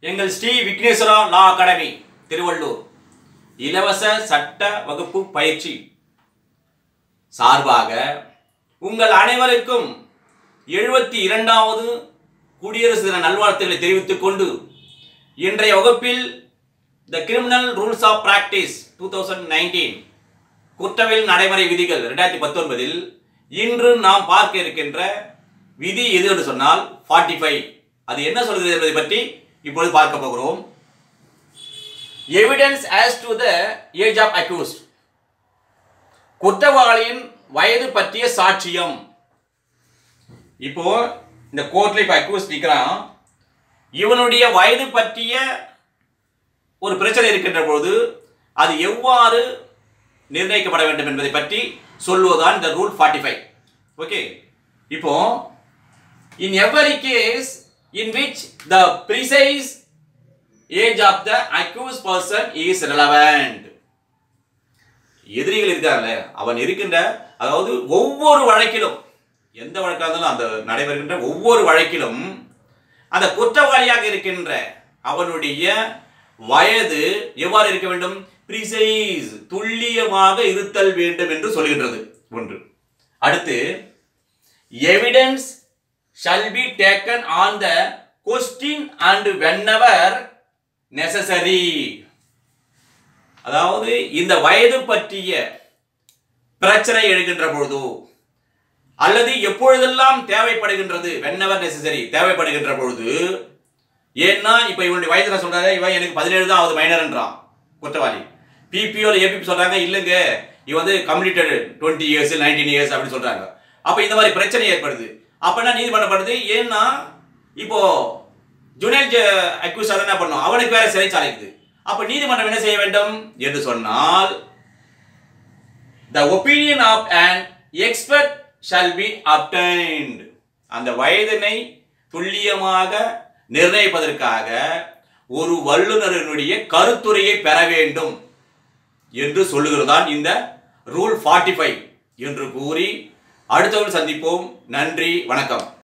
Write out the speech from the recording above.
எங்கள் Sri Vigneshwara law academy Tiruvallur இலவச சட்ட வகுப்பு பயிற்சி சார்பாக உங்கள் அனைவருக்கும் எழுபத்தி இரண்டாவது குடியரசு தின நல்வாழ்த்துக்களை தெரிவித்துக் கொண்டு இன்றைய வகுப்பில் the criminal rules of practice two thousand nineteen குற்றவியல் நடைமுறை விதிகள் ரெண்டாயிரத்தி பத்தொன்பதில் இன்று நாம் பார்க்க இருக்கின்ற விதி எது என்று சொன்னால் ஃபார்ட்டி ஃபைவ் அது என்ன சொல்கிறது என்பதை பற்றி இப்பொழுது பார்க்க போகிறோம் evidence as to the age of accused குற்றவாளியின் வயது பற்றிய சாட்சியம் இப்போ இந்த கோர்ட்ல இப்ப அக்யூஸ் நிற்கிறான் இவனுடைய வயது பற்றிய ஒரு பிரச்சனை இருக்கின்ற பொழுது அது எவ்வாறு நிர்ணயிக்கப்பட வேண்டும் என்பதை பற்றி சொல்வதுதான் இந்த ரூல் ஃபார்ட்டி ஃபைவ் ஓகே இப்போ in every case in which the precise age of the accused person is relevant எதிரிகள் இருக்கார்ல அவன் இருக்கின்ற அதாவது ஒவ்வொரு வழக்கிலும் எந்த வழக்காக இருந்தாலும் அந்த நடைபெறுகின்ற ஒவ்வொரு வழக்கிலும் அந்த குற்றவாளியாக இருக்கின்ற அவனுடைய வயது எவ்வாறு இருக்க வேண்டும் ப்ரிசைஸ் துல்லியமாக இருத்தல் வேண்டும் என்று சொல்கின்றது ஒன்று அடுத்து evidence shall be taken on the question and whenever necessary அதாவது இந்த வயது பற்றிய பிரச்சனை எழுகின்ற பொழுதோ அல்லது எப்பொழுதெல்லாம் தேவைப்படுகின்றது வென்னவர் நெசசரி தேவைப்படுகின்ற பொழுது ஏன்னா இப்ப இவனுடைய வயதுல சொல்றாரு இவன் எனக்கு பதினேழு தான் ஆகுது மைனர்ன்றான் குற்றவாளி பிபிஓல ஏபி சொல்றாங்க இல்லைங்க இவன் வந்து completed twenty years nineteen years அப்படின்னு சொல்றாங்க அப்ப இந்த மாதிரி பிரச்சனை ஏற்படுது அப்ப என்ன நீதிமன்றப்படுது ஏன்னா இப்போ ஜூனியர் அக்யூஸ் என்ன பண்ணும் அவனுக்கு வேற சிறைச்சாலைக்குது அப்ப நீதிமன்றம் என்ன செய்ய வேண்டும் என்று சொன்னால் the opinion of an expert shall be obtained அந்த வயதினை துல்லியமாக நிர்ணயிப்பதற்காக ஒரு வல்லுநரினுடைய கருத்துரையை பெற வேண்டும் என்று சொல்லுகிறதான் இந்த ரூல் ஃபார்ட்டி ஃபைவ் என்று கூறி அடுத்தவர்கள் சந்திப்போம் நன்றி வணக்கம்